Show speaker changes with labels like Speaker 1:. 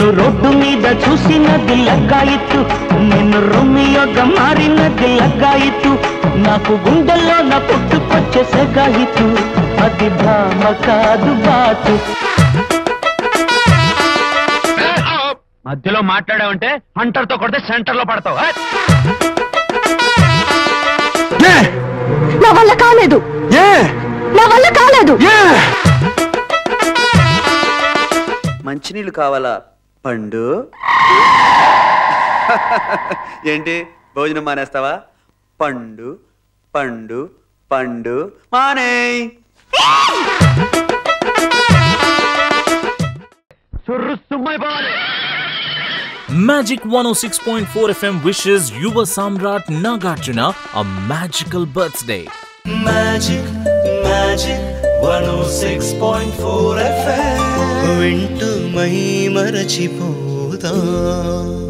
Speaker 1: నిన్ను రోడ్డు మీద చూసినది లగ్గాయిత్తు నిన్ను రొమ్మియోగా మారినది లగ్గాయిత్తు నాకు గుండెల్లో నా పుట్టుకొచ్చే సెగాయిత్తు అది భామ కాదు బాతు
Speaker 2: మధ్యలో మాట్లాడావంటే హంటర్ తో కొడితే సెంటర్ లో పడతావు హే!
Speaker 3: నా వల్ల కాలేదు నా వల్ల కాలేదు
Speaker 4: మంచినీళ్ళు కావాలా పండు ఏంటి భోజనం మానేస్తావా పండు పండు పండు మానే
Speaker 2: సుర్రు సుమ్మైపోవాలి
Speaker 5: Magic 106.4 FM wishes Yuva Samrat Nagarjuna a magical birthday.
Speaker 6: Magic, magic, 106.4 FM. వింటూ మై మరచిపోదా